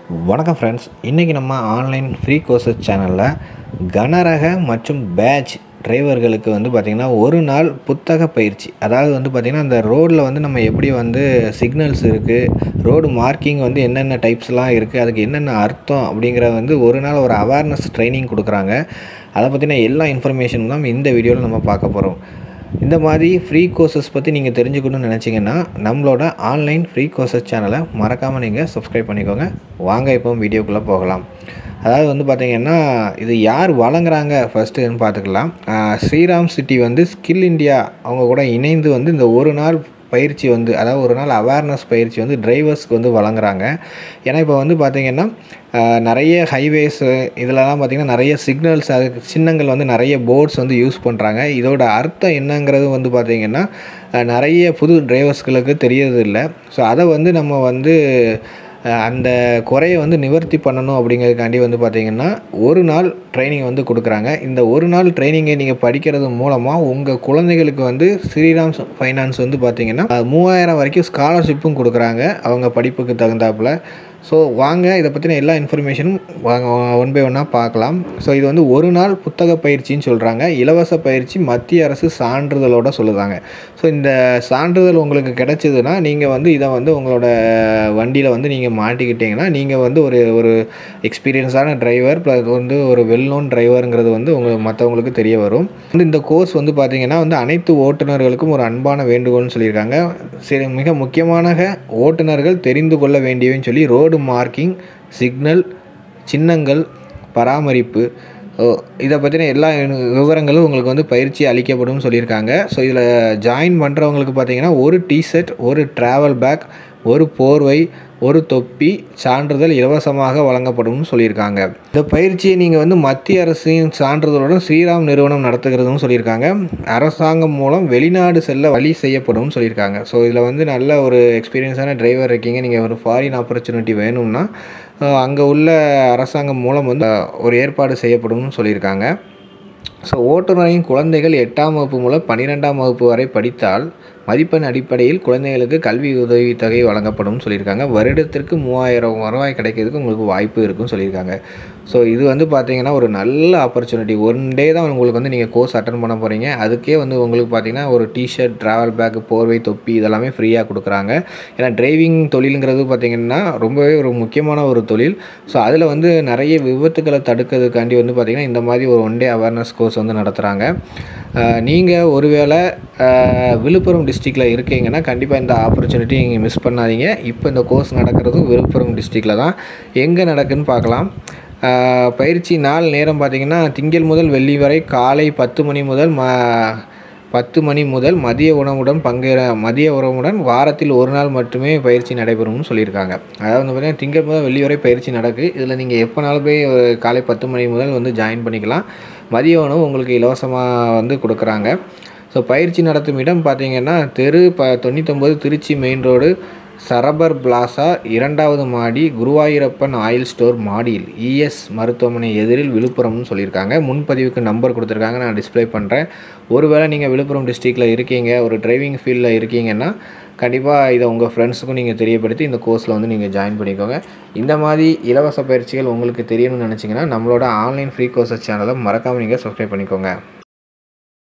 வணக்கம் ஃப்ரெண்ட்ஸ் இன்றைக்கி நம்ம ஆன்லைன் ஃப்ரீ கோர்சஸ் சேனலில் கனரக மற்றும் பேட்ச் டிரைவர்களுக்கு வந்து பார்த்திங்கன்னா ஒரு நாள் புத்தக பயிற்சி அதாவது வந்து பார்த்திங்கன்னா அந்த ரோடில் வந்து நம்ம எப்படி வந்து சிக்னல்ஸ் இருக்குது ரோடு மார்க்கிங் வந்து என்னென்ன டைப்ஸ்லாம் இருக்குது அதுக்கு என்னென்ன அர்த்தம் அப்படிங்கிற வந்து ஒரு நாள் ஒரு அவேர்னஸ் ட்ரைனிங் கொடுக்குறாங்க அதை பற்றின எல்லா இன்ஃபர்மேஷனும் தான் இந்த வீடியோவில் நம்ம பார்க்க போகிறோம் இந்த மாதிரி ஃப்ரீ கோர்சஸ் பற்றி நீங்கள் தெரிஞ்சுக்கணும்னு நினச்சிங்கன்னா நம்மளோட ஆன்லைன் ஃப்ரீ கோர்சஸ் சேனலை மறக்காமல் நீங்கள் சப்ஸ்கிரைப் பண்ணிக்கோங்க வாங்க இப்போ வீடியோக்குள்ளே போகலாம் அதாவது வந்து பார்த்திங்கன்னா இது யார் வழங்குறாங்க ஃபஸ்ட்டுன்னு பார்த்துக்கலாம் ஆஹ் ஸ்ரீராம் சிட்டி வந்து ஸ்கில் இந்தியா அவங்க கூட இணைந்து வந்து இந்த ஒரு நாள் பயிற்சி வந்து அதாவது ஒரு நாள் அவேர்னஸ் பயிற்சி வந்து டிரைவர்ஸ்க்கு வந்து வழங்குறாங்க ஏன்னா இப்போ வந்து பார்த்திங்கன்னா ஆஹ் நிறைய ஹைவேஸு இதிலலாம் பார்த்திங்கன்னா நிறைய சிக்னல்ஸ் அது சின்னங்கள் வந்து நிறைய போர்ட்ஸ் வந்து யூஸ் பண்ணுறாங்க இதோட அர்த்தம் என்னங்கிறது வந்து பார்த்திங்கன்னா ஆஹ் நிறைய புது டிரைவர்ஸ்களுக்கு தெரியறதில்ல ஸோ அதை வந்து நம்ம வந்து அஹ் அந்த குறையை வந்து நிவர்த்தி பண்ணணும் அப்படிங்கிறதுக்காண்டி வந்து பார்த்திங்கன்னா ஒரு நாள் ட்ரைனிங் வந்து கொடுக்குறாங்க இந்த ஒரு நாள் ட்ரைனிங்கை நீங்கள் படிக்கிறது மூலமாக உங்கள் குழந்தைகளுக்கு வந்து ஸ்ரீராம் ஃபைனான்ஸ் வந்து பார்த்திங்கன்னா அஹ் மூவாயிரம் வரைக்கும் ஸ்காலர்ஷிப்பும் கொடுக்குறாங்க அவங்க படிப்புக்கு தகுந்தாப்புல ஸோ வாங்க இதை பற்றின எல்லா இன்ஃபர்மேஷனும் வாங்க ஒன் பை ஒன்னாக பார்க்கலாம் ஸோ இது வந்து ஒரு நாள் புத்தக பயிற்சின்னு சொல்கிறாங்க இலவச பயிற்சி மத்திய அரசு சான்றிதழோட சொல்லுதாங்க ஸோ இந்த சான்றிதழ் உங்களுக்கு கிடைச்சதுன்னா நீங்கள் வந்து இதை வந்து உங்களோட வண்டியில் வந்து நீங்கள் மாட்டிக்கிட்டீங்கன்னா நீங்கள் வந்து ஒரு ஒரு எக்ஸ்பீரியன்ஸான டிரைவர் ப்ளஸ் வந்து ஒரு வெல் நோன் டிரைவருங்கிறது வந்து உங்களுக்கு மற்றவங்களுக்கு தெரிய வரும் வந்து இந்த கோர்ஸ் வந்து பார்த்திங்கன்னா வந்து அனைத்து ஓட்டுநர்களுக்கும் ஒரு அன்பான வேண்டுகோள்னு சொல்லியிருக்காங்க சரி மிக முக்கியமான ஓட்டுநர்கள் தெரிந்து கொள்ள வேண்டியவன்னு சொல்லி ரோடு மார்க்கிங் சிக்னல் சின்னங்கள் பராமரிப்பு ஓ, இதை பற்றின எல்லா விவரங்களும் உங்களுக்கு வந்து பயிற்சி அளிக்கப்படும் சொல்லியிருக்காங்க ஸோ இதில் ஜாயின் பண்ணுறவங்களுக்கு பார்த்தீங்கன்னா ஒரு டிஷர்ட் ஒரு ட்ராவல் பேக் ஒரு போர்வை ஒரு தொப்பி சான்றிதழ் இலவசமாக வழங்கப்படும் சொல்லியிருக்காங்க இந்த பயிற்சியை நீங்கள் வந்து மத்திய அரசின் சான்றிதழுடன் ஸ்ரீராம் நிறுவனம் நடத்துகிறதும் சொல்லியிருக்காங்க அரசாங்கம் மூலம் வெளிநாடு செல்ல வழி செய்யப்படும் சொல்லியிருக்காங்க ஸோ இதில் வந்து நல்ல ஒரு எக்ஸ்பீரியன்ஸான டிரைவர் இருக்கீங்க நீங்கள் ஒரு ஃபாரின் ஆப்பர்ச்சுனிட்டி வேணும்னா அங்கே உள்ள அரசாங்கம் மூலம் வந்து அஹ், ஒரு ஏற்பாடு செய்யப்படும்னு சொல்லியிருக்காங்க ஸோ ஓட்டுநரின் குழந்தைகள் எட்டாம் வகுப்பு முதல் பன்னிரெண்டாம் வகுப்பு வரை படித்தால் மதிப்பெண் அடிப்படையில் குழந்தைகளுக்கு கல்வி உதவித்தொகை வழங்கப்படும் சொல்லியிருக்காங்க வருடத்திற்கு மூவாயிரம் வருவாய் கிடைக்கிறதுக்கு உங்களுக்கு வாய்ப்பு இருக்குன்னு சொல்லியிருக்காங்க ஸோ இது வந்து பார்த்தீங்கன்னா ஒரு நல்ல ஆப்பர்ச்சுனிட்டி ஒன் டே தான் உங்களுக்கு வந்து நீங்கள் கோர்ஸ் அட்டன் பண்ண போகிறீங்க அதுக்கே வந்து உங்களுக்கு பார்த்தீங்கன்னா ஒரு டிஷர்ட் ட்ராவல் பேக் போர்வை தொப்பி இதெல்லாமே ஃப்ரீயாக கொடுக்குறாங்க ஏன்னா டிரைவிங் தொழிலுங்கிறது பார்த்தீங்கன்னா ரொம்பவே ஒரு முக்கியமான ஒரு தொழில் ஸோ அதில் வந்து நிறைய விபத்துக்களை தடுக்கிறதுக்காண்டி வந்து பார்த்திங்கன்னா இந்த மாதிரி ஒரு ஒன் டே அவேர்னஸ் கோர்ஸ் வந்து நடத்துகிறாங்க நீங்கள் ஒருவேளை அஹ், விழுப்புரம் டிஸ்ட்ரிக்டில் இருக்கீங்கன்னா கண்டிப்பாக இந்த ஆப்பர்ச்சுனிட்டி நீங்கள் மிஸ் பண்ணாதீங்க இப்போ இந்த கோர்ஸ் நடக்கிறதும் விழுப்புரம் டிஸ்ட்ரிக்டில் தான் எங்கே நடக்குன்னு பார்க்கலாம் அஹ், பயிற்சி நாள் நேரம் பார்த்திங்கன்னா திங்கள் முதல் வெள்ளி வரை காலை பத்து மணி முதல் ம பத்து மணி முதல் மதிய உணவுடன் பங்கேற மதிய உணவுடன் வாரத்தில் ஒரு நாள் மட்டுமே பயிற்சி நடைபெறும்னு சொல்லியிருக்காங்க அதாவது வந்து பார்த்தீங்கன்னா திங்கள் முதல் வெள்ளி வரை பயிற்சி நடக்கு இதில் நீங்கள் எப்போனாலும் போய் ஒரு காலை பத்து மணி முதல் வந்து ஜாயின் பண்ணிக்கலாம் மதிய உணவு உங்களுக்கு இலவசமாக வந்து கொடுக்குறாங்க ஸோ பயிற்சி நடத்தும் இடம் பார்த்தீங்கன்னா தெரு ப தொண்ணூத்தொம்பது திருச்சி மெயின் ரோடு சரபர் பிளாசா இரண்டாவது மாடி குருவாயூரப்பன் ஆயில் ஸ்டோர் மாடியில் இஎஸ் மருத்துவமனை எதிரில் விழுப்புரம்னு சொல்லியிருக்காங்க முன்பதிவுக்கு நம்பர் கொடுத்துருக்காங்க நான் டிஸ்ப்ளே பண்ணுறேன் ஒருவேளை நீங்கள் விழுப்புரம் டிஸ்ட்ரிக்டில் இருக்கீங்க ஒரு டிரைவிங் ஃபீல்டில் இருக்கீங்கன்னா கண்டிப்பாக இதை உங்கள் ஃப்ரெண்ட்ஸுக்கும் நீங்கள் தெரியப்படுத்தி இந்த கோர்ஸில் வந்து நீங்கள் ஜாயின் பண்ணிக்கோங்க இந்த மாதிரி இலவச பயிற்சிகள் உங்களுக்கு தெரியணும்னு நினச்சிங்கன்னா நம்மளோட ஆன்லைன் ஃப்ரீ கோர்சஸ் சேனலை மறக்காமல் நீங்கள் சப்ஸ்கிரைப் பண்ணிக்கோங்க